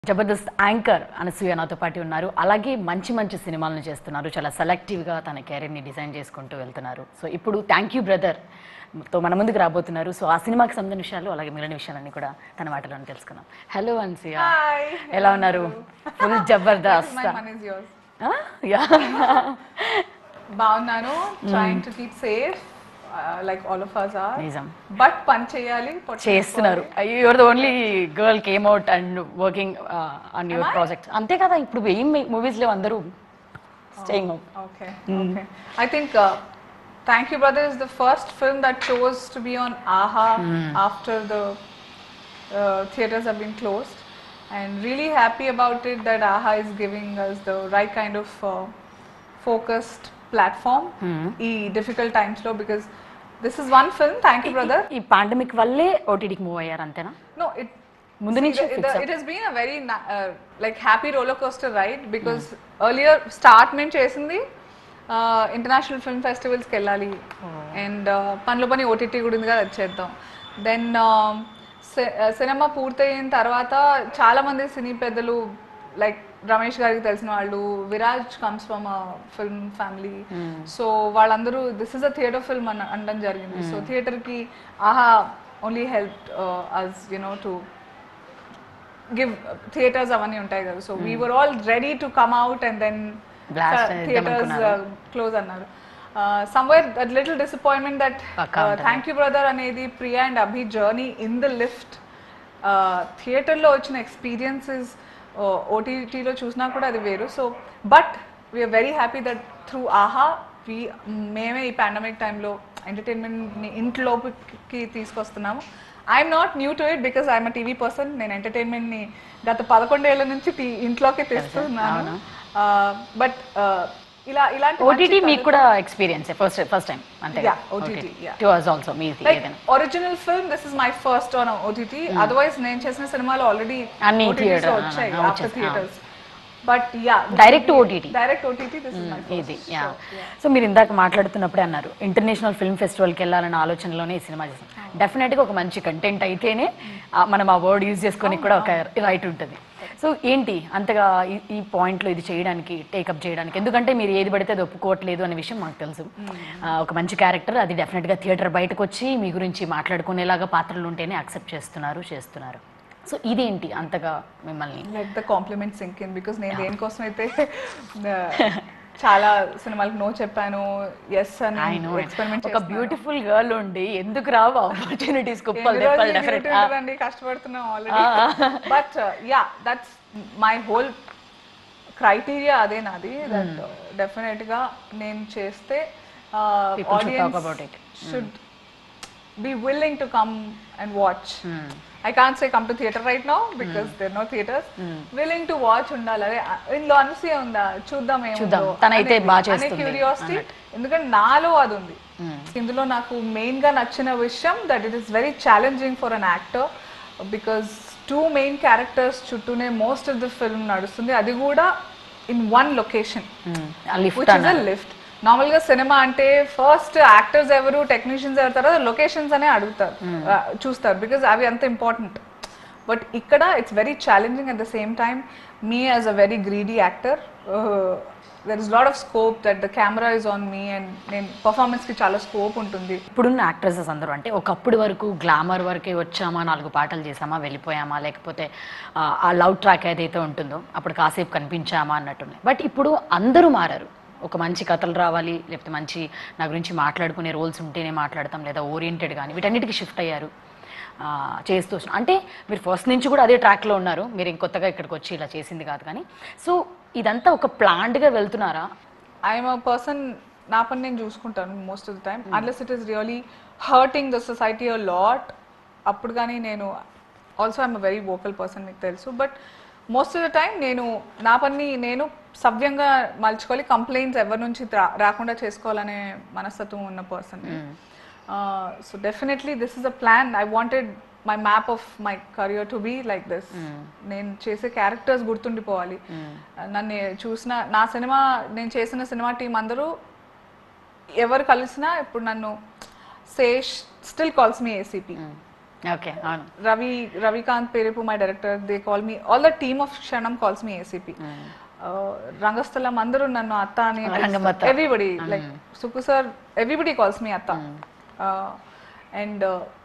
Jabardasth anchor Anasuya నాతో పాటు ఉన్నారు అలాగే మంచి మంచి సినిమాలను చేస్తున్నారు చాలా సెలెక్టివ్గా తన కెరీర్ని డిజైన్ చేసుకుంటూ వెళ్తున్నారు సో ఇప్పుడు థ్యాంక్ యూ బ్రదర్ తో మన ముందుకు రాబోతున్నారు సో ఆ సినిమాకి సంబంధించిన విషయాలు అలాగే మిగిలిన విషయాలన్నీ కూడా తన మాటలోనే తెలుసుకుందాం హలో అనసూయ Hi. ఎలా ఉన్నారు full Jabardasth My money is yours. Yeah బాగున్నాను trying to keep safe like all of us are నిజం బట్ పని చేయాలి పొట్ట చేస్తున్నారు your the only girl came out and working on your project అంతే కదా ఇప్పుడు ఏం మూవీస్ లేవు అందరూ staying okay okay I think thank you brother is the first film that chose to be on Aha after the theatres have been closed and really happy about it that AHA is giving us the right kind of uh, focused platform ఈ difficult times లో because this is one film thank you brother ఈ pandemic వల్లే ఓటీడీకి move అయ్యారు అంతేనా No, it ముందు నుంచి the- fix the- up. it has been a very na- uh, like happy roller coaster ride because earlier start మేము చేసింది international film ఫెస్టివల్స్కి వెళ్ళాలి అండ్ పనిలో పని ఓటీటీ కూడా ఉంది కదా వచ్చేద్దాం దెన్ సినిమా పూర్తయిన తర్వాత చాలా మంది సినీ పెద్దలు లైక్ రమేష్ గారికి తెలిసిన వాళ్ళు Viraj comes from film family so వాళ్ళందరూ this is a theatre film అని అనడం జరిగింది సో థియేటర్కి Aha only help us you know to give theatres అవన్నీ ఉంటాయి కదా so we were all ready to come out and then Blast చేద్దాం థియేటర్స్ అనుకున్నారు. క్లోజ్ అన్నారు somewhere that little disappointment that పక్కా ఉంటుంది. థ్యాంక్ యూ బ్రదర్ అనేది Priya and Abhi journey in the lift థియేటర్లో వచ్చిన ఎక్స్పీరియన్సెస్ ఓటీటీలో చూసినా కూడా అది వేరు so but we're very happy that through Aha we మేమే ఈ పాండమిక్ టైంలో ఎంటర్టైన్మెంట్ని ఇంట్లోకి తీసుకొస్తున్నాము I'm not new to it because I'm a TV person నేను ఎంటర్టైన్మెంట్ని గత పదకొండేళ్ల నుంచి టీ- ఇంట్లోకి తెస్తున్నాను బట్ ఇలా ఇలాంటి ఓటీటీ మీకు కూడా ఎక్స్పీరియన్స్ ఫస్ట్ ఫస్ట్ టైం అంతే Yeah, OTT, yeah. To us also me like ఏదైనా original film this is my first on OTT otherwise నేను చేసిన సినిమాలు ఆల్రెడీ అన్ని theatre, వచ్చాయి ఆ, ఆఫ్టర్ వచ్చేసాయి, theatres but yeah Direct OTT. Direct OTT this is my ఇది యా సో మీరు ఇందాక మాట్లాడుతున్నప్పుడే అన్నారు ఇంటర్నేషనల్ ఫిల్మ్ ఫెస్టివల్కి వెళ్ళాలన్న ఆలోచనలోనే ఈ సినిమా చేసాం డెఫినెట్గా ఒక మంచి కంటెంట్ అయితేనే ఆ, మనం ఆ వర్డ్ యూజ్ చేసుకొని కూడా ఒక రైట్ ఉంటుంది సో ఏంటి అంతగా ఈ- ఈ పాయింట్లో ఇది చేయడానికి టేకప్ చేయడానికి ఎందుకంటే మీరు ఏది పడితే అది ఒప్పుకోవట్లేదు అనే విషయం మాకు తెలుసు ఆ, ఒక మంచి క్యారెక్టర్ అది డెఫినెట్గా థియేటర్ బయటకు వచ్చి మీ గురించి మాట్లాడుకునేలాగా పాత్రలు ఉంటేనే యాక్సెప్ట్ చేస్తున్నారు చేస్తున్నారు సో ఇదేంటి అంతగా మిమ్మల్ని let the compliment sink in because నేను దేనికోసం అయితే uh, చాలా సినిమాలకు నో చెప్పాను ఎస్ I అని know it. ఎక్స్పెరిమెంట్ ఒక బ్యూటిఫుల్ గర్ల్ ఉండి ఎందుకు రావు ఆపర్చునిటీస్ కుప్పలు తెప్పలు డెఫినెట్ అండి కష్టపడుతున్నాం already but yeah that's my whole criteria అదే నాది దట్ డెఫినెట్ గా నేను చేస్తే People should talk about it. Should be willing to come and watch I can't say come to theatre right now because there no theatres willing to watch ఉండాలి అదే ఇందులో అనసూయ ఉందా చూద్దాం చూద్దాం. తనైతే బాగా చేస్తుంది క్యూరియాసిటీ ఎందుకంటే నాలో అది ఉంది ఇందులో నాకు మెయిన్ గా నచ్చిన విషయం that it is very challenging for an actor because two main characters చుట్టూనే మోస్ట్ ఆఫ్ ద ఫిల్మ్ నడుస్తుంది అది కూడా in one location lift which is a lift normal గా సినిమా అంటే ఫస్ట్ యాక్టర్స్ ఎవరు టెక్నీషియన్స్ ఎవరు తర్వాత లొకేషన్స్ అనే అడుగుతారు ఆ, చూస్తారు బికాస్ అవి అంత ఇంపార్టెంట్ బట్ ఇక్కడ it's very challenging at the same time me as a very greedy actor there is lot of scope that the camera is on me and నేను పర్ఫార్మెన్స్ కి చాలా స్కోప్ ఉంటుంది ఇప్పుడున్న యాక్ట్రెసెస్ అందరూ అంటే ఒకప్పుడు వరకు గ్లామర్ వరకే వచ్చామా నాలుగు పాటలు చేసామా వెళ్ళిపోయామా లేకపోతే ఆ, ఆ లవ్ ట్రాక్ ఏదైతే ఉంటుందో అప్పుడు కాసేపు కనిపించామా అన్నట్టుంది బట్ ఇప్పుడు అందరూ మారారు ఒక మంచి కథలు రావాలి లేకపోతే మంచి నా గురించి మాట్లాడుకునే రోల్స్ ఉంటేనే మాట్లాడతాం లేదా ఓరియంటెడ్ కానీ వీటన్నిటికీ షిఫ్ట్ అయ్యారు ఆ, చేస్తూ వస్తున్నారు. అంటే మీరు ఫస్ట్ నుంచి కూడా అదే ట్రాక్లో ఉన్నారు మీరు ఇంకొత్తగా ఇక్కడికి వచ్చి ఇలా చేసింది కాదు కానీ సో ఇదంతా ఒక ప్లాన్డ్గా వెళ్తున్నారా ఐఎమ్ అ పర్సన్ నా పని నేను చూసుకుంటాను most of the time unless it is really hurting the society a lot అప్పుడు కానీ నేను also I'm a very vocal person మీకు తెలుసు but most of the time నేను నా పని నేను సవ్యంగా మలుచుకోవాలి కంప్లైంట్స్ ఎవరి నుంచి రా- రాకుండా చేసుకోవాలనే మనస్తత్వం ఉన్న person so definitely this is a plan I wanted my map of my career to be like this నేను చేసే క్యారెక్టర్స్ గుర్తుండిపోవాలి నన్ను చూసిన నా సినిమా నేను చేసిన సినిమా టీం అందరూ ఎవరు కలిసినా ఇప్పుడు నన్ను say still calls me ACP okay అవును Ravi Ravikanth Perepu my director they call me all the team of Kshanam calls me ACP Rangasthalam అందరూ నన్ను అత్త అని Rangammatta. Everybody like Suku sir everybody calls me అత్త అండ్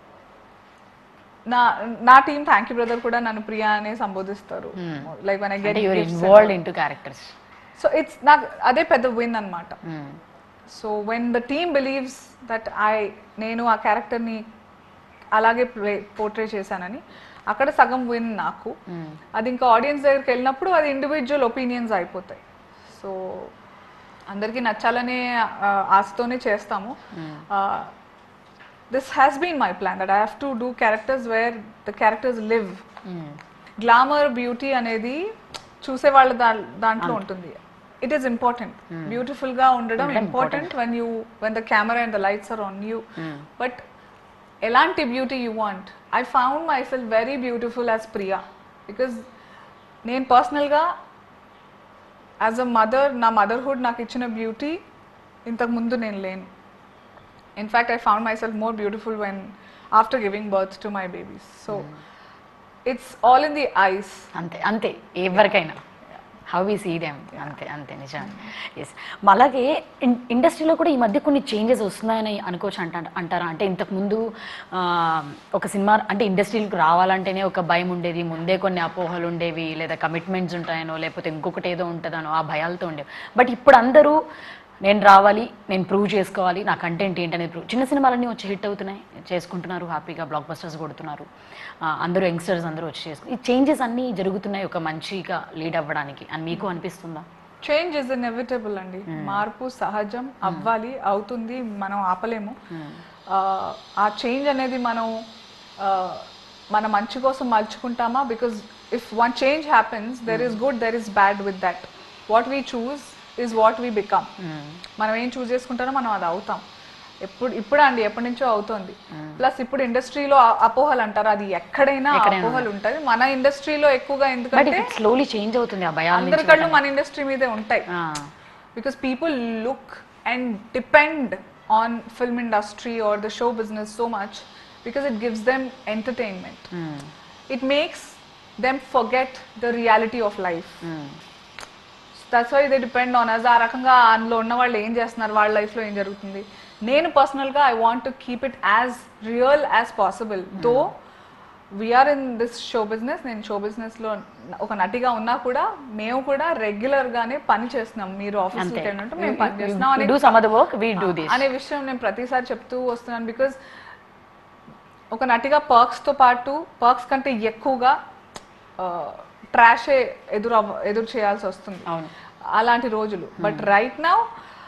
నా నా టీమ్ థ్యాంక్ యూ బ్రదర్ కూడా నన్ను ప్రియా అనే సంబోధిస్తారు లైక్ వన్ ఐ అంటే get your involved in to characters so it's నాకు అదే పెద్ద విన్ అన్నమాట so when the team believes that I నేను ఆ క్యారెక్టర్ని అలాగే ప్లే పోర్ట్రే చేశానని అక్కడ సగం విన్ నాకు అది ఇంకా ఆడియన్స్ దగ్గరికి వెళ్ళినప్పుడు అది ఇండివిజువల్ ఒపీనియన్స్ అయిపోతాయి సో అందరికీ నచ్చాలనే ఆ, ఆశతోనే చేస్తాము this has been my plan that I have to do characters where the characters live glamour beauty అనేది చూసే వాళ్ళ దా- దాంట్లో ఉంటుంది ఇట్ ఈస్ ఇంపార్టెంట్ బ్యూటిఫుల్ గా ఉండడం important when you when the camera and the lights are on you but ఎలాంటి beauty you want I found myself very beautiful as Priya because నేను పర్సనల్గా యాజ్ అ మదర్ నా మదర్హుడ్ నాకు ఇచ్చిన beauty ఇంతకు ముందు నేను లేను in fact I found myself more beautiful when after giving birth to my babies so it's all in the eyes అంతే అంతే ఎవరికైనా హౌ వి సీ దెమ్ అంతే అంతే నిజం ఎస్ అలాగే ఇన్- ఇండస్ట్రీలో కూడా ఈ మధ్య కొన్ని చేంజెస్ వస్తున్నాయని అనుకోవచ్చు అంట అంటారా అంటే ఇంతకుముందు ఆ, ఒక సినిమా అంటే ఇండస్ట్రీలకు రావాలంటేనే ఒక భయం ఉండేది ముందే కొన్ని అపోహలు ఉండేవి లేదా కమిట్మెంట్స్ ఉంటాయనో లేకపోతే ఇంకొకటి ఏదో ఉంటుందనో ఆ భయాలతో ఉండేవి బట్ ఇప్పుడు అందరూ నేను రావాలి నేను ప్రూవ్ చేసుకోవాలి నా కంటెంట్ ఏంటనేది ప్రూవ్ చిన్న సినిమాలన్నీ వచ్చి హిట్ అవుతున్నాయి చేసుకుంటున్నారు హ్యాపీగా బ్లాక్ బస్టర్స్ కొడుతున్నారు ఆ, అందరూ యంగ్స్టర్స్ అందరూ వచ్చి చేసుకు ఈ చేంజెస్ అన్నీ జరుగుతున్నాయి ఒక మంచిగా లీడ్ అవ్వడానికి అని మీకు అనిపిస్తుందా చేంజ్ ఇస్ ఇన్ఎవిటబుల్ అండి మార్పు సహజం అవ్వాలి అవుతుంది మనం ఆపలేము ఆ, ఆ చేంజ్ అనేది మనం ఆ, మన మంచి కోసం మలుచుకుంటామా because if one change happens there is good there is bad with that what we choose is what we become మనం ఏం చూస్ చేసుకుంటారో మనం అది అవుతాం ఎప్పుడు ఇప్పుడు అండి ఎప్పటి నుంచో అవుతుంది ప్లస్ ఇప్పుడు ఇండస్ట్రీలో అపోహలు అంటారు అది ఎక్కడైనా అపోహలు ఉంటాయి మన ఇండస్ట్రీలో ఎక్కువగా బట్ ఎందుకంటే ఇది స్లోలీ చేంజ్ అవుతుంది ఆ భయాల అందరి నుంచి కళ్ళు మన ఇండస్ట్రీ మీదే ఉంటాయి ఆ, because people look and depend on film industry or the show business so much because it gives them entertainment hmm, it makes them forget the reality of life hmm, that's why they depend on us ఆ రకంగా అందులో ఉన్న వాళ్ళు ఏం చేస్తున్నారు వాళ్ళ లైఫ్లో ఏం జరుగుతుంది నేను పర్సనల్గా I want to keep it as real as possible though we are in this show business నేను షో బిజినెస్లో ఒక నటిగా ఉన్నా కూడా మేము కూడా రెగ్యులర్గానే పని చేస్తున్నాం మీరు అంతే ఆఫీస్కి వెళ్ళినట్టు మేము పని చేస్తున్నాం అనే do some other work we do this అనే విషయం నేను ప్రతిసారి చెప్తూ వస్తున్నాను బికాజ్ ఒక నటిగా పర్క్స్తో పాటు పర్క్స్ కంటే ఎక్కువగా ట్రాషే ఎదురు అవ్వ- ఎదురు చేయాల్సి వస్తుంది అవును అలాంటి రోజులు but right now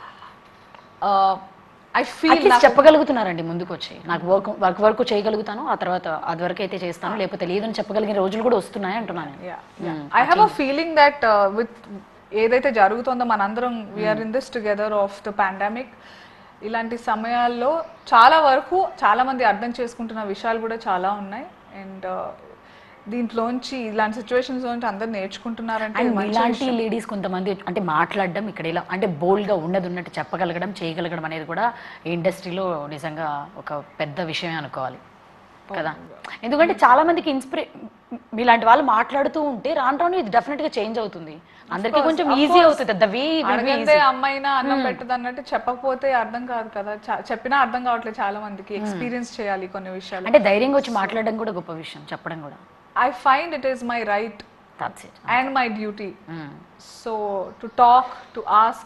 I feel at least చెప్పగలుగుతున్నారండి ముందుకు వచ్చి నాకు వర్క్ వర్క్ వరకు చేయగలుగుతాను ఆ తర్వాత అది వరకు అయితే చేస్తాను లేకపోతే లేదని చెప్పగలిగిన రోజులు కూడా వస్తున్నాయి అంటున్నాను నేను. I have a feeling that with ఏదైతే జరుగుతుందో మనందరం we are in this together of the pandemic ఇలాంటి సమయాల్లో చాలా వరకు చాలా మంది అర్థం చేసుకుంటున్న విషయాలు కూడా చాలా ఉన్నాయి అండ్ దీంట్లోంచి ఇలాంటి సిచ్యువేషన్స్ నుంచి అందరు నేర్చుకుంటున్నారంటే అండ్ ఇది మంచి ఇలాంటి లేడీస్ కొంతమంది అంటే మాట్లాడడం ఇక్కడ ఇలా అంటే బోల్డ్గా ఉన్నది ఉన్నట్టు చెప్పగలగడం చేయగలగడం అనేది కూడా ఈ ఇండస్ట్రీలో నిజంగా ఒక పెద్ద విషయమే అనుకోవాలి కదా ఎందుకంటే చాలా మందికి ఇన్స్పిరే మీలాంటి వాళ్ళు మాట్లాడుతూ ఉంటే రాను రాను ఇది డెఫినెట్ గా చేంజ్ అవుతుంది అందరికీ కొంచెం ఈజీ అవుతుంది ద వే అడగందే అమ్మాయినా అన్నం పెట్టదు అన్నట్టు చెప్పకపోతే అర్థం కాదు కదా చ- చెప్పినా అర్థం కావట్లేదు చాలా మందికి ఎక్స్పీరియన్స్ చేయాలి కొన్ని విషయాలు అంటే ధైర్యంగా వచ్చి మాట్లాడడం కూడా గొప్ప విషయం చెప్పడం కూడా I find it is my right that's it and my duty So to talk, to ask,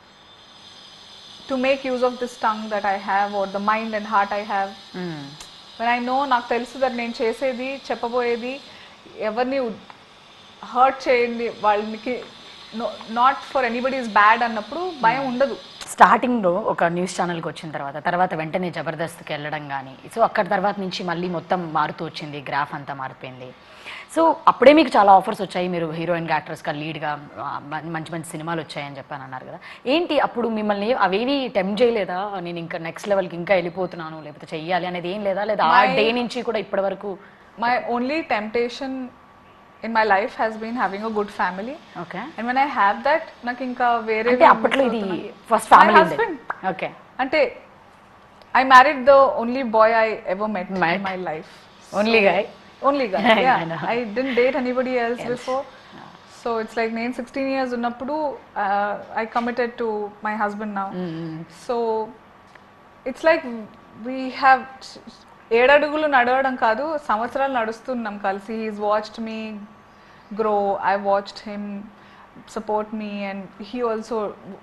to make use of this tongue that I have or the mind and heart I have. When I know నాకు తెలుసు that నేను చేసేది చెప్పబోయేది ఎవరిని hurt చేయండి వాళ్ళకి not for anybody is bad అన్నప్పుడు భయం ఉండదు స్టార్టింగ్లో ఒక న్యూస్ ఛానల్కి వచ్చిన తర్వాత తర్వాత వెంటనే జబర్దస్త్కి వెళ్ళడం కానీ సో అక్కడ తర్వాత నుంచి మళ్ళీ మొత్తం మారుతూ వచ్చింది గ్రాఫ్ అంతా మారిపోయింది సో అప్పుడే మీకు చాలా ఆఫర్స్ వచ్చాయి మీరు హీరోయిన్గా యాక్ట్రెస్గా లీడ్గా మంచి మంచి సినిమాలు వచ్చాయని చెప్పాను అన్నారు కదా ఏంటి అప్పుడు మిమ్మల్ని అవేవి టెంప్ చేయలేదా నేను ఇంకా నెక్స్ట్ లెవెల్కి ఇంకా వెళ్ళిపోతున్నాను లేకపోతే చెయ్యాలి అనేది ఏం లేదా లేదా ఆ డే నుంచి కూడా ఇప్పటి వరకు my only temptation in my life has been having a good family okay and when I have that నాకు ఇంకా వేరే అంటే అప్పట్లో ఇది first My family husband. Okay అంటే I married the only boy I ever met Met. In my life only guy only గా I know. I didn't date anybody else before so it's like నేను sixteen years ఉన్నప్పుడు I committed to my husband now so it's like we have ఏడడుగులు నడవడం కాదు సంవత్సరాలు నడుస్తున్నాం కలిసి he's watched me grow I watched him support me and he also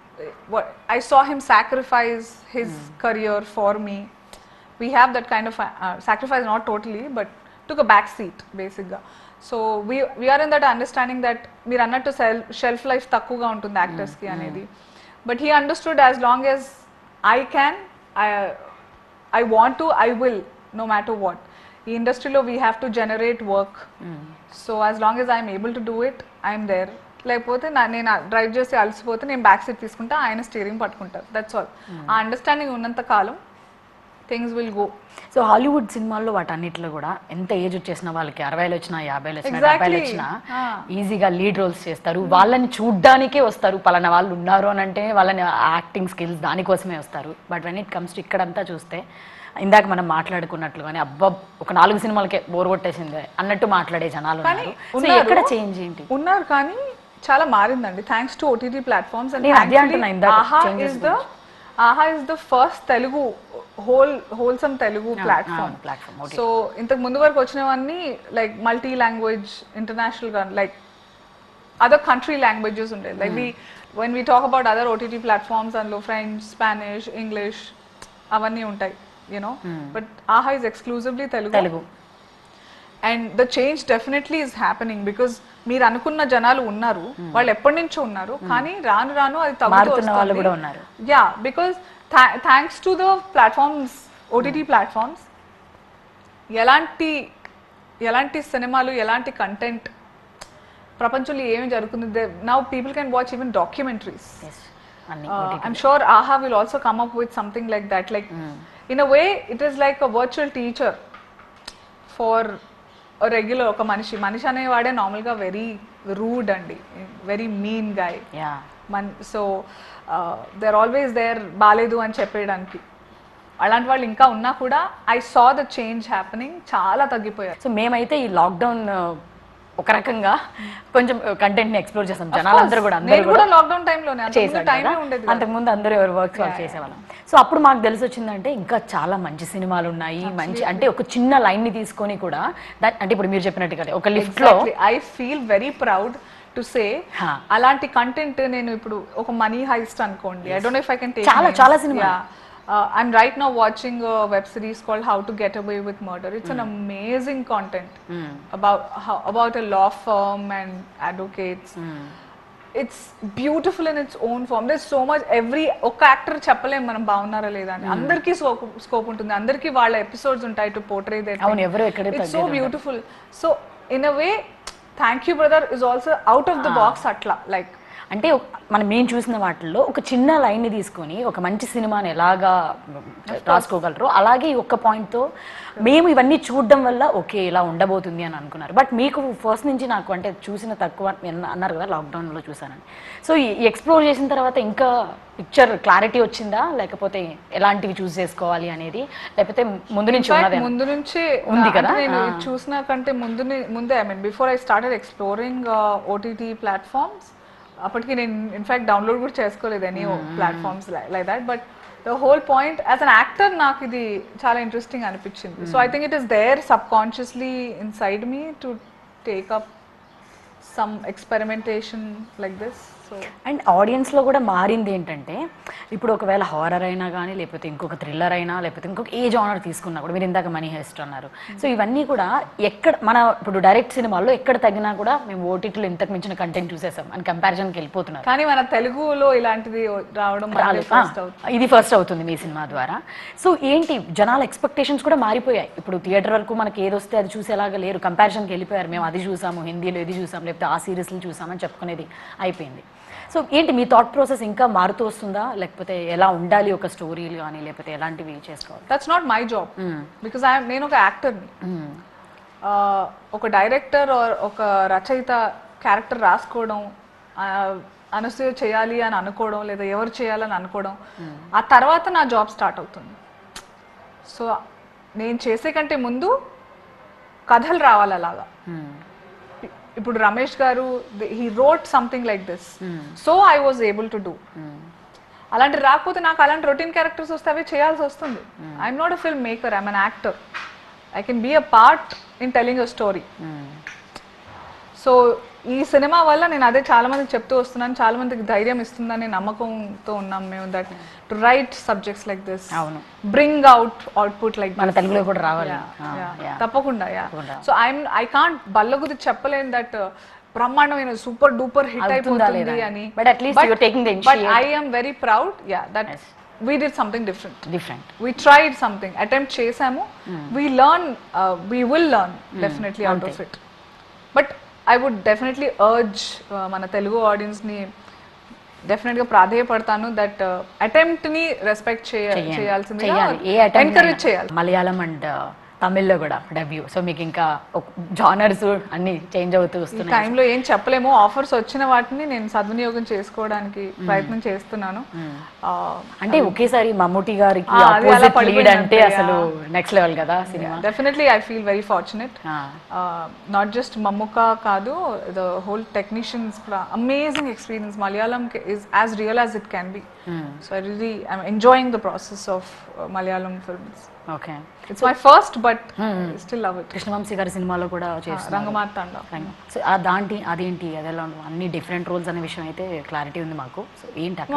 I saw him sacrifice his career for me we have that kind of uh, sacrifice not totally but took a back seat basically so we we are in that understanding that మీరు అన్నట్టు cell shelf life తక్కువగా ఉంటుంది యాక్టర్స్కి అనేది but he understood as long as I can I I want to I will no matter what ఈ ఇండస్ట్రీలో we have to generate work so as long as I'm able to do it I'm there లేకపోతే నా నేను drive చేసి అలసిపోతే నేను back seat తీసుకుంటా ఆయన steering పట్టుకుంటారు దట్స్ ఆల్ ఆ అండర్స్టాండింగ్ ఉన్నంత కాలం things will go so Hollywood సినిమాల్లో వాటన్నిటిలో కూడా ఎంత ఏజ్ వచ్చేసిన వాళ్ళకి అరవైలు వచ్చినా యాభైలు వచ్చినా Exactly. డెబ్బైలు వచ్చినా Ah. ఈజీగా లీడ్ రోల్స్ చేస్తారు వాళ్ళని చూడ్డానికే వస్తారు పలానా వాళ్ళు ఉన్నారు అని అంటే వాళ్ళని యాక్టింగ్ స్కిల్స్ దానికోసమే వస్తారు but when it comes to ఇక్కడంతా చూస్తే ఇందాక మనం మాట్లాడుకున్నట్లుగానే అబ్బా ఒక నాలుగు సినిమాలకే బోర్ కొట్టేసింది అన్నట్టు మాట్లాడే జనాలు కానీ ఉన్నారు సో ఉన్నారు. ఎక్కడ చేంజ్ ఏంటి ఉన్నారు కానీ చాలా మారిందండి థ్యాంక్స్ టు ఓటీటీ ప్లాట్ఫామ్స్ నేను అదే అంటున్నా ఇందాక, Aha changes is the Aha is the first Telugu whole wholesome Telugu platform అవును, platform, OTT. సో ఇంతకు ముందు వరకు వచ్చినవన్నీ లైక్ మల్టీ లాంగ్వేజ్ ఇంటర్నేషనల్ గా లైక్ అదర్ కంట్రీ లాంగ్వేజెస్ ఉండేది like we when we talk about other OTT platforms అందులో ఫ్రెంచ్ స్పానిష్ ఇంగ్లీష్ అవన్నీ ఉంటాయి you know but Aha is exclusively Telugu Telugu and the change definitely is happening because మీరు అనుకున్న జనాలు ఉన్నారు వాళ్ళు ఎప్పటి నుంచో ఉన్నారు కానీ రాను రాను అది తగ్గుతూ మారుతున్న వాళ్ళు కూడా ఉన్నారు. Yeah because thanks to the platforms OTT platforms ఎలాంటి ఎలాంటి సినిమాలు ఎలాంటి కంటెంట్ ప్రపంచంలో ఏమి జరుగుతుంది now people can watch even documentaries Yes. అన్ని uh, I'm sure AHA will also come up with something like that. Like, in a way, it is like a virtual teacher for a regular ఒక మనిషి మనిషి అనేవాడే నార్మల్గా very rude అండి very mean guy yeah man so there always there బాలేదు అని చెప్పేయడానికి అలాంటి వాళ్ళు ఇంకా ఉన్నా కూడా I saw the change happening చాలా తగ్గిపోయారు సో మేమైతే ఈ లాక్డౌన్ ఒక రకంగా కొంచెం కంటెంట్ ని ఎక్స్ప్లోర్ చేస్తాం జనాలందరూ కూడా అందరూ నేను కూడా లాక్డౌన్ టైంలోనే చేశారు టైమే కదా. ఉండేది అంతకుముందు అందరూ ఎవరు వర్క్స్ వాళ్ళు చేసేవాళ్ళం సో అప్పుడు మాకు తెలిసి వచ్చిందంటే ఇంకా చాలా మంచి సినిమాలు ఉన్నాయి మంచి అంటే ఒక చిన్న లైన్ ని తీసుకొని కూడా దా- అంటే ఇప్పుడు మీరు చెప్పినట్టు కదా ఒక లిఫ్ట్ లో I feel very proud to say Huh. అలాంటి కంటెంట్ నేను ఇప్పుడు ఒక మనీ హైస్ట్ అనుకోండి I don't know if I can take చాలా- చాలా సినిమాలు. I'm right now watching web series called How to Get Away with Murder it's an amazing content about about a law firm and advocates it's beautiful in its own form there so much every ఒక actor చెప్పలేం మనం బాగున్నారా లేదా అని అందరికీ scope ఉంటుంది అందరికీ వాళ్ళ ఎపిసోడ్స్ ఉంటాయి టు పోర్ట్రే అవును, ఎవరు ఎక్కడ it's so beautiful so in a way Thank you brother is also out of the box అట్లా లైక్ అంటే ఒక- మనం మేము చూసిన వాటిల్లో ఒక చిన్న లైన్ ని తీసుకొని ఒక మంచి సినిమాని ఎలాగా రాసుకోగలరో అలాగే ఈ ఒక్క point తో మేము ఇవన్నీ చూడడం వల్ల ఓకే ఇలా ఉండబోతుంది అని అనుకున్నారు బట్ మీకు ఫస్ట్ నుంచి నాకు అంటే చూసిన తక్కువ అన్న- అన్నారు కదా lockdown లో చూసానని సో ఈ ఎక్స్ప్లోర్ చేసిన తర్వాత ఇంకా పిక్చర్ క్లారిటీ వచ్చిందా లేకపోతే ఎలాంటివి చూస్ చేసుకోవాలి అనేది లేకపోతే ముందు నుంచి ఉన్నదే ముందు నుంచే ఉంది అంటే కదా? నేను ఇది చూసిన కంటే ముందు ముందే I mean before I started exploring OTT platforms అప్పటికి నేను ఇన్ఫాక్ట్ డౌన్లోడ్ కూడా చేసుకోలేదు any platforms like that but the whole point as an actor నాకు ఇది చాలా ఇంట్రెస్టింగ్ అనిపించింది so I think it is there subconsciously inside me to take up some experimentation like this so and ఆడియన్స్లో కూడా మారింది ఏంటంటే ఇప్పుడు ఒకవేళ హారర్ అయినా కానీ లేకపోతే ఇంకొక థ్రిల్లర్ అయినా లేకపోతే ఇంకొక ఏ జానర్ తీసుకున్నా కూడా మీరు ఇందాక మనీ హెస్ట్ అన్నారు సో ఇవన్నీ కూడా ఎక్కడ మన ఇప్పుడు డైరెక్ట్ సినిమాల్లో ఎక్కడ తగ్గినా కూడా మేము ఓటీటీలో ఇంతకు మించిన కంటెంట్ చూసేసాం అని కంపారిజన్కి వెళ్ళిపోతున్నారు కానీ మన తెలుగులో ఇలాంటిది రావడం రాలేదు. ఫస్ట్ ఆ, అవుతుంది ఇది ఫస్ట్ అవుతుంది మీ సినిమా ద్వారా సో ఏంటి జనాల ఎక్స్పెక్టేషన్స్ కూడా మారిపోయాయి ఇప్పుడు థియేటర్ వరకు మనకి ఏది వస్తే అది చూసేలాగా లేరు కంపారిజన్కి వెళ్ళిపోయారు మేము అది చూసాము హిందీలో ఇది చూసాం లేకపోతే ఆ సిరీస్లు చూసామని చెప్పుకునేది అయిపోయింది సో ఏంటి మీ థాట్ ప్రాసెస్ ఇంకా మారుతూ వస్తుందా లేకపోతే ఎలా ఉండాలి ఒక స్టోరీలు కానీ లేకపోతే ఎలాంటివి చేసుకోవాలి that's not my job because I నేను ఒక యాక్టర్ని ఒక డైరెక్టర్ ఒక రచయిత క్యారెక్టర్ రాసుకోవడం ఆ, అనసూయ చేయాలి అని అనుకోవడం లేదా ఎవరు చేయాలని అనుకోవడం ఆ తర్వాత నా జాబ్ స్టార్ట్ అవుతుంది సో నేను చేసే కంటే ముందు కథలు రావాలి అలాగా ఇప్పుడు Ramesh garu he wrote something like this so I was able to do అలాంటి రాకపోతే నాకు అలాంటి రొటీన్ క్యారెక్టర్స్ వస్తే అవి చేయాల్సి వస్తుంది I'm not a filmmaker I'm an actor I can be a part in telling a story so ఈ సినిమా వల్ల నేను అదే చాలా మందికి చెప్తూ వస్తున్నాను చాలా మందికి ధైర్యం ఇస్తుందని నమ్మకంతో ఉన్నాం మేము that to write subjects like this అవును బ్రింగ్ అవుట్ అవుట్పుట్ లైక్ మన తెలుగులో కూడా రావాలి ఆ, yeah. తప్పకుండా yeah so I'm I can't బల్లగుది చెప్పలేను దట్ బ్రహ్మాండమైన సూపర్ డూపర్ హిట్ అవుతుందా అయిపోతుంది లేదా? అని But at least you're taking the but initiative. I am very proud yeah that we did something different different we tried something attempt చేసాము we learn we will learn definitely out of it but I would definitely urge మన తెలుగు ఆడియన్స్ని డెఫినెట్గా ప్రాధేయపడతాను that అటెంప్ట్ని respect చేయాల్సింది చేయాలి ఏ encourage attempt చేయాలి Malayalam and తమిళ్లో కూడా debut so మీకు ఇంకా జానర్స్ అన్ని చేంజ్ అవుతూ ఈ వస్తున్నాయి టైంలో ఏం చెప్పలేము ఆఫర్స్ వచ్చిన వాటిని నేను సద్వినియోగం చేసుకోవడానికి ప్రయత్నం చేస్తున్నాను ఆ, అంటే ఒకేసారి మమ్ముటి గారికి ఆ, అది అలా ఆపోజిట్ లీడ్ పడిపోయిందంటే, అంటే అసలు నెక్స్ట్ లెవెల్ కదా సినిమా definitely I feel very fortunate not just Mammukka కాదు ద హోల్ టెక్నీషియన్స్ కూడా amazing experience Malayalam is as real as it can be so I really I'm enjoying the process of Malayalam films okay it's my first but still love it Krishna Vamsi గారి సినిమాలో కూడా చేస్తున్నారు Rangamarthanda so ఆ దాంటి అదేంటి అదెలా ఉంటుంది అన్ని డిఫరెంట్ రోల్స్ అనే విషయం అయితే క్లారిటీ ఉంది మాకు సో ఏంటి అక్కడ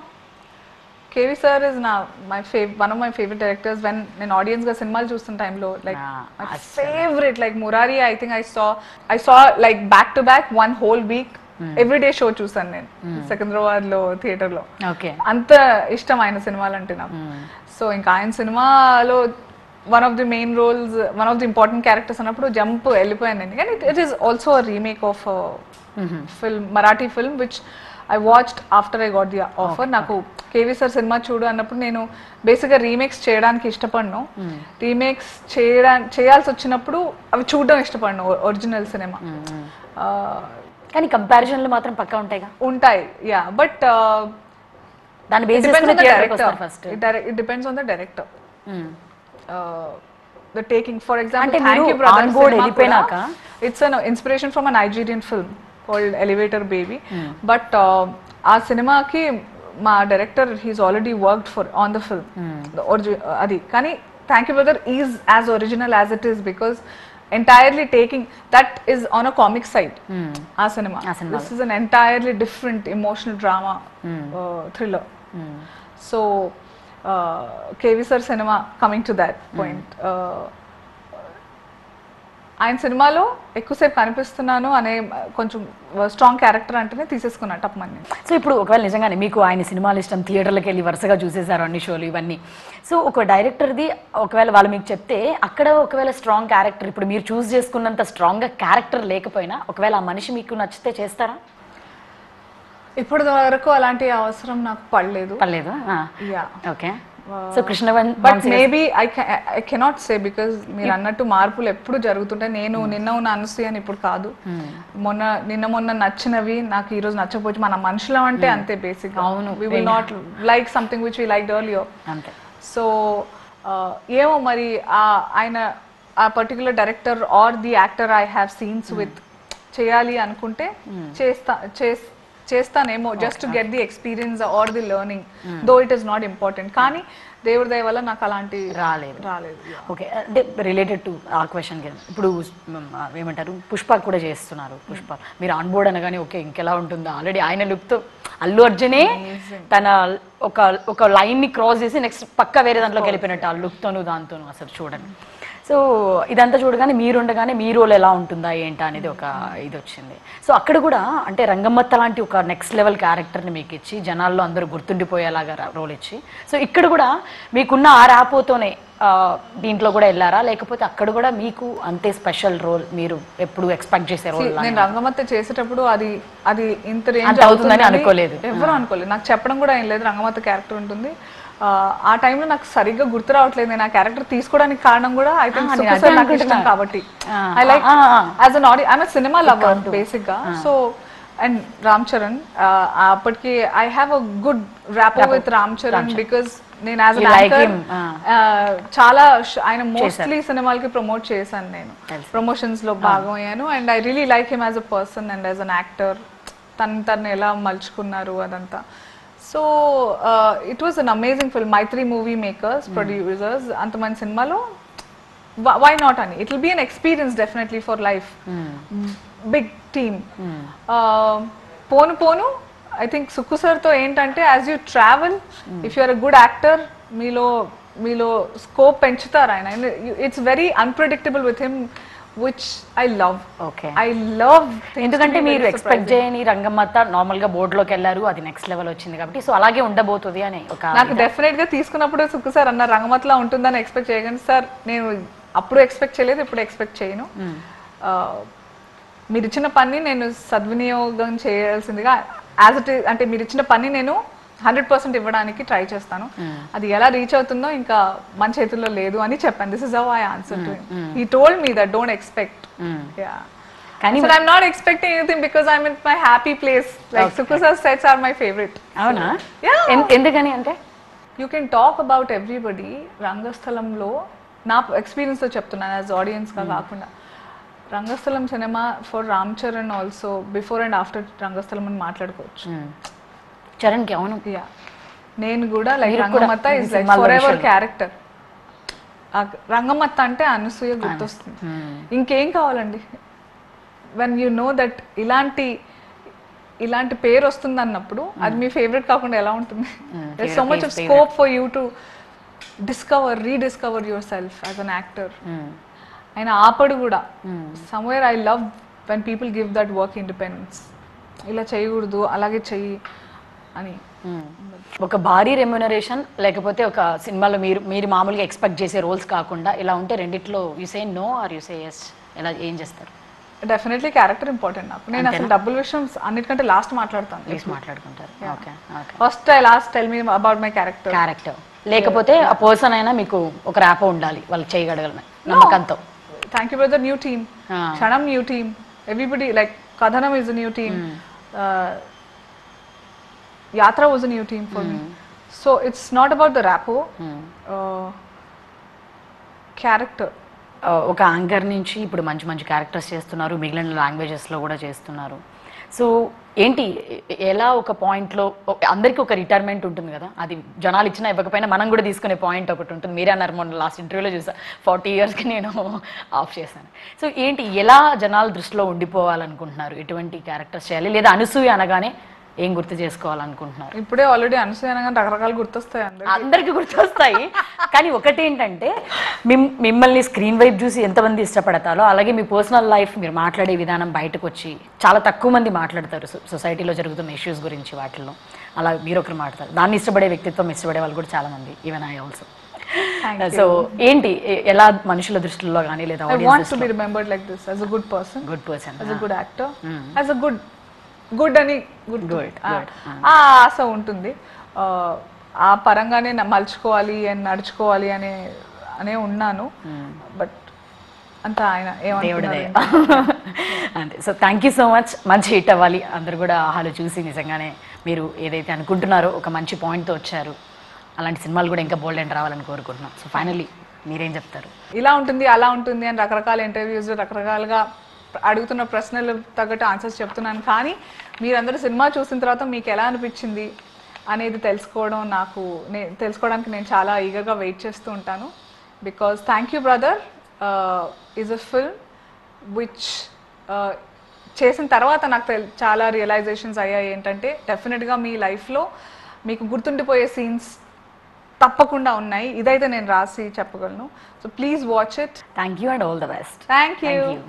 కేవీ సార్ ఇస్ నా my fave one of my favourite directors when నేను ఆడియన్స్ గా సినిమాలు చూస్తున్న టైంలో like Ah, my favourite like Murari I think I saw I saw like back to back one whole week every day show చూసాను నేను సికింద్రాబాద్ లో theatre లో okay అంత ఇష్టం ఆయన సినిమాలు అంటే నాకు సో ఇంకా ఆయన సినిమాలో one of the main roles one of the important characters అన్నప్పుడు జంప్ వెళ్ళిపోయాను నేను కానీ it is also remake of film Marathi film which I watched after I got the offer నాకు కేవీ సార్ సినిమా చూడు అన్నప్పుడు నేను బేసిక్గా రీమేక్స్ చేయడానికి ఇష్టపడను రీమేక్స్ చేయడా చేయాల్సి వచ్చినప్పుడు అవి చూడడం ఇష్టపడను ఒరిజినల్ సినిమా కానీ కంపారిజన్లు మాత్రం పక్కా ఉంటాయిగా ఉంటాయి యా బట్ దాన్ని బేస్ depends on చేసుకుని the థియేటర్కి director. వస్తారు first It, direct, it depends on the director. Uh, the taking, for example, అంటే Thank మీరు You Brother on board cinema వెళ్ళిపోయినాక? కూడా, it's an inspiration from a Nigerian film called Elevator Baby. But uh, ఆ సినిమాకి మా director he's already worked for on the film అది కానీ Thank you brother is as original as it is because entirely taking that is on a comic side ఆ సినిమా ఆ సినిమాలో. This is an entirely different emotional drama thriller so KV sir సినిమా coming to that point ఆయన సినిమాలో ఎక్కువసేపు కనిపిస్తున్నాను అనే uh, కొంచెం స్ట్రాంగ్ క్యారెక్టర్ అంటేనే తీసేసుకున్నా టప్మని సో ఇప్పుడు ఒకవేళ నిజంగానే మీకు ఆయన సినిమాలు ఇష్టం థియేటర్లకు వెళ్ళి వరుసగా చూసేశారు అన్ని షోలు ఇవన్నీ సో ఒక డైరెక్టర్ది ఒకవేళ వాళ్ళు మీకు చెప్తే అక్కడ ఒకవేళ స్ట్రాంగ్ క్యారెక్టర్ ఇప్పుడు మీరు చూస్ చేసుకున్నంత స్ట్రాంగ్గా క్యారెక్టర్ లేకపోయినా ఒకవేళ ఆ మనిషి మీకు నచ్చితే చేస్తారా ఇప్పటి వరకు అలాంటి అవసరం నాకు పడలేదు పర్లేదు యా ఓకే సో కృష్ణవన్ but maybe I I cannot say because మీరు అన్నట్టు మార్పులు ఎప్పుడు జరుగుతుంటాయి నేను నిన్న ఉన్న అనసూయ అని ఇప్పుడు కాదు మొన్న నిన్న మొన్న నచ్చినవి నాకు ఈ రోజు నచ్చకపోవచ్చు మన మనుషులం అంటే అంతే బేసిక్ అవును. We will not like something which we like earlier అంతే సో ఏమో మరి ఆ ఆయన ఆ particular director or the actor I have scenes with చేయాలి అనుకుంటే చేస్తా చేస్- చేస్తానేమో just to get the experience or the learning though it is not important కానీ దేవుడి దయ వల్ల నాకు అలాంటి రాలేదు రాలేదు ఓకే అంటే రిలేటెడ్ టు ఆ క్వశ్చన్ ఇప్పుడు మ్, ఆ, ఏమంటారు పుష్ప కూడా చేస్తున్నారు పుష్ప మీరు ఆన్ బోర్డ్ అనగానే ఓకే ఇంకెలా ఉంటుందో ఆల్రెడీ ఆయన లుక్తో అల్లు అర్జునే తన ఒక ఒక లైన్ ని క్రాస్ చేసి నెక్స్ట్ పక్క వేరే దాంట్లోకి వెళ్ళిపోయినట్టు ఆ లుక్తోను దాంతోను అసలు చూడండి సో ఇదంతా చూడగానే మీరు ఉండగానే మీ రోల్ ఎలా ఉంటుందా ఏంటా అనేది ఒక ఇది వచ్చింది సో అక్కడ కూడా అంటే రంగమ్మత్త లాంటి ఒక నెక్స్ట్ లెవెల్ క్యారెక్టర్ని మీకు ఇచ్చి జనాల్లో అందరూ గుర్తుండిపోయేలాగా రోల్ ఇచ్చి సో ఇక్కడ కూడా మీకున్న ఆ ర్యాపోతోనే ఆ, దీంట్లో కూడా వెళ్ళారా లేకపోతే అక్కడ కూడా మీకు అంతే స్పెషల్ రోల్ మీరు ఎప్పుడు ఎక్స్పెక్ట్ చేసే రోల్ నేను రంగమత్త చేసేటప్పుడు అది అది ఇంత రేంజ్ అంత అవుతుందని అనుకోలేదు. ఎవరు అనుకోలేదు నాకు చెప్పడం కూడా ఏం లేదు రంగమత్త క్యారెక్టర్ ఉంటుంది ఆ, ఆ టైంలో నాకు సరిగ్గా గుర్తు రావట్లేదు నేను ఆ క్యారెక్టర్ తీసుకోవడానికి కారణం కూడా ఐ థింక్ నేను సుఖ అదే సార్ నాకు ఇష్టం అనుకుంటున్నా. కాబట్టి ఆ, ఐ లైక్ ఆ, ఆ. యాజ్ అన్ ఆడి ఐఎమ్ సినిమా లవర్ బేసిక్ గా సో అండ్ రామ్ చరణ్ అప్పటికి I have a good rapport with Ram Charan because నేను యాజ్ You like him, చాలా ష- ఆయన మోస్ట్లీ సినిమాలకి ప్రమోట్ చేశాను నేను తెలుసు. ప్రమోషన్స్ లో భాగం అయ్యాను and I really like him as a person and as an actor తను తను ఎలా మలుచుకున్నారు అదంతా so it was an amazing film Mythri Movie Makers producers అంత మంచి సినిమాలో వై నాట్ అని it will be an experience definitely for life big team పోను పోను ఐ థింక్ సుక్కు సార్తో ఏంటంటే as you travel if you are a good actor మీలో మీలో స్కోప్ పెంచుతారు ఆయన it's very unpredictable with him which I love okay I love ఎందుకంటే మీరు ఎక్స్పెక్ట్ చేయని రంగమ్మత్త నార్మల్ గా బోర్డులోకి వెళ్ళారు అది నెక్స్ట్ లెవెల్ వచ్చింది కాబట్టి సో అలాగే ఉండబోతుంది అని ఒక నాకు డెఫినెట్ గా తీసుకున్నప్పుడు సుక్కు సార్ అన్న రంగమత్లా ఉంటుందని ఎక్స్పెక్ట్ చేయగలను సార్ నేను అప్పుడు ఎక్స్పెక్ట్ చేయలేదు ఇప్పుడు ఎక్స్పెక్ట్ చేయను ఆ, మీరు ఇచ్చిన పని నేను సద్వినియోగం చేయాల్సిందిగా యాజ్ ఇట్ అంటే మీరు ఇచ్చిన పని నేను హండ్రెడ్ పర్సెంట్ ఇవ్వడానికి ట్రై చేస్తాను అది ఎలా రీచ్ అవుతుందో ఇంకా మన చేతుల్లో లేదు అని చెప్పాను this is how I answer to he told me that don't expect yeah కానీ But I'm not expecting anything because I'm in my happy place. Like Sukhu sir's sets are my favorite. అవునా Yeah. ఎన్- ఎందుకని అంటే you can talk about everybody రంగస్థలంలో నా ఎక్స్పీరియన్స్తో చెప్తున్నాను as ఆడియన్స్గా కాకుండా రంగస్థలం సినిమా for Ram Charan also before and after Rangasthalam అని మాట్లాడుకోవచ్చు మ్మ్. చరణ్కి అవును యా నేను కూడా లైక్ మీరు కూడా రంగమత్త ఈ ఇస్ లైక్ సినిమాలో ఫర్ ఎవర్ విషయాలు. క్యారెక్టర్ రంగమత్త అంటే అనసూయ గుర్తొస్తుంది ఇంకేం కావాలండి వెన్ యు నో దట్ ఇలాంటి ఇలాంటి పేరు వస్తుంది అన్నప్పుడు అది మీ ఫేవరెట్ కాకుండా ఎలా ఉంటుంది so much of scope for you to discover rediscover yourself as an actor hmm. ఆయన ఆపడు కూడా somewhere I love when people give that work independence ఇలా చేయకూడదు అలాగే చెయ్యి అని మ్మ్. ఒక భారీ రెమ్యునరేషన్ లేకపోతే ఒక సినిమాలో మీరు మీరు మామూలుగా ఎక్స్పెక్ట్ చేసే రోల్స్ కాకుండా ఇలా ఉంటే రెండిట్లో you say no or you say yes ఎలా ఏం చేస్తారు డెఫినెట్లీ క్యారెక్టర్ ఇంపార్టెంట్ నాకు నేను అసలు డబ్బుల విషయం అన్నిటికంటే లాస్ట్ మాట్లాడతాను ప్లీజ్ మాట్లాడుకుంటారు okay okay first I last tell me about my character character లేకపోతే ఆ పర్సన్ అయినా మీకు ఒక ర్యాపో ఉండాలి వాళ్ళు చేయగలగలమే నమ్మకంతో thank you brother new team Ah. Kshanam new team everybody like Kathanam is new team Yatra was new team for me so it's not about the rapport character ఆ, ఒక యాంకర్ నుంచి ఇప్పుడు మంచి మంచి క్యారెక్టర్స్ చేస్తున్నారు మిగిలిన లాంగ్వేజెస్లో కూడా చేస్తున్నారు సో ఏంటి ఎ- ఎలా ఒక పాయింట్లో అందరికీ ఒక రిటైర్మెంట్ ఉంటుంది కదా అది జనాలు ఇచ్చినా ఇవ్వకపోయినా మనం కూడా తీసుకునే పాయింట్ ఒకటి ఉంటుంది మీరే అన్నారు మొన్న లాస్ట్ ఇంటర్వ్యూలో చూసా ఫార్టీ ఇయర్స్కి నేను ఆఫ్ చేశాను సో ఏంటి ఎలా జనాల దృష్టిలో ఉండిపోవాలనుకుంటున్నారు ఎటువంటి క్యారెక్టర్స్ చేయాలి లేదా అనసూయ అనగానే ఏం గుర్తు చేసుకోవాలనుకుంటున్నారు ఇప్పుడే ఆల్రెడీ అనసూయ అనగానే రకరకాలు గుర్తొస్తాయి అందరికి అందరికి గుర్తొస్తాయి కానీ ఒకటి ఏంటంటే మిమ్ మిమ్మల్ని స్క్రీన్ వైపు చూసి ఎంతమంది ఇష్టపడతారో అలాగే మీ పర్సనల్ లైఫ్ మీరు మాట్లాడే విధానం బయటకు వచ్చి చాలా తక్కువ మంది మాట్లాడతారు సొ- సొసైటీలో జరుగుతున్న ఇష్యూస్ గురించి వాటిల్లో అలా మీరు ఒకరు మాట్లాడతారు దాన్ని ఇష్టపడే వ్యక్తిత్వం ఇష్టపడే వాళ్ళు కూడా చాలా మంది ఈవెన్ ఐ ఆల్సో సో ఏంటి ఎ- ఎలా మనుషుల దృష్టిలో కానీ లేదా I want to be remembered like this as a good person good person as a good actor as a good good అని గుడ్ Good, good. ఆ ఆశ ఉంటుంది ఆ, ఆ పరంగానే న- మలుచుకోవాలి అని నడుచుకోవాలి అనే అనే ఉన్నాను బట్ అంత ఆయన దేవుడి దయ ఏమంటున్నారు అంతే so thank you so much మంచి హిట్ అవ్వాలి అందరు కూడా ఆహాలు చూసి నిజంగానే మీరు ఏదైతే అనుకుంటున్నారో ఒక మంచి పాయింట్తో వచ్చారు అలాంటి సినిమాలు కూడా ఇంకా బోల్డ్ అండ్ రావాలని కోరుకుంటున్నాం సో ఫైనల్లీ మీరేం చెప్తారు ఇలా ఉంటుంది అలా ఉంటుంది అని రకరకాల ఇంటర్వ్యూస్ రకరకాలుగా అడుగుతున్న ప్రశ్నలు తగ్గట్టు ఆన్సర్స్ చెప్తున్నాను కానీ మీరందరూ సినిమా చూసిన తర్వాత మీకు ఎలా అనిపించింది అనేది తెలుసుకోవడం నాకు నే తెలుసుకోవడానికి నేను చాలా ఈగర్గా వెయిట్ చేస్తూ ఉంటాను because thank you brother is a film which చేసిన తర్వాత నాకు తెల్ చాలా రియలైజేషన్స్ అయ్యాయి ఏంటంటే డెఫినెట్గా మీ లైఫ్లో మీకు గుర్తుండిపోయే సీన్స్ తప్పకుండా ఉన్నాయి ఇదైతే నేను రాసి చెప్పగలను so please watch it thank you and all the best thank you